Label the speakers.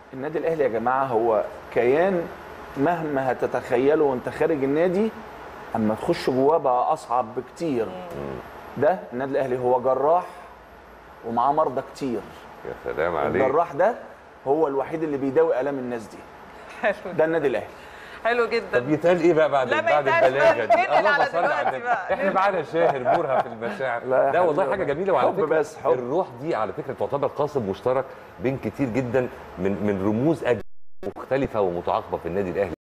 Speaker 1: النادي الاهلي يا جماعه هو كيان مهما هتتخيله وانت خارج النادي اما تخش جواه بقى اصعب بكتير ده النادي الاهلي هو جراح ومعاه مرضى كتير
Speaker 2: يا سلام عليك
Speaker 1: الجراح ده هو الوحيد اللي بيداوي الام الناس دي
Speaker 3: حلو
Speaker 1: ده النادي الاهلي
Speaker 3: حلو جدا
Speaker 2: طب يتقال ايه بقى بعد
Speaker 3: لا، ما
Speaker 2: بعد
Speaker 3: يتقالش
Speaker 2: البلاغه
Speaker 3: بقى.
Speaker 2: دي
Speaker 3: ننقل على
Speaker 2: اللهم صل على
Speaker 3: دلوقتي
Speaker 2: النبي.
Speaker 3: بقى.
Speaker 2: احنا معانا شاهر بورها في المشاعر
Speaker 1: لا يا
Speaker 2: لا والله
Speaker 1: حبيبي
Speaker 2: حاجه جميله وعلى
Speaker 1: حب
Speaker 2: فكره
Speaker 1: بس، حب.
Speaker 2: الروح دي على فكره تعتبر قاسم مشترك بين كتير جدا من من رموز أجيال مختلفه ومتعاقبه في النادي الاهلي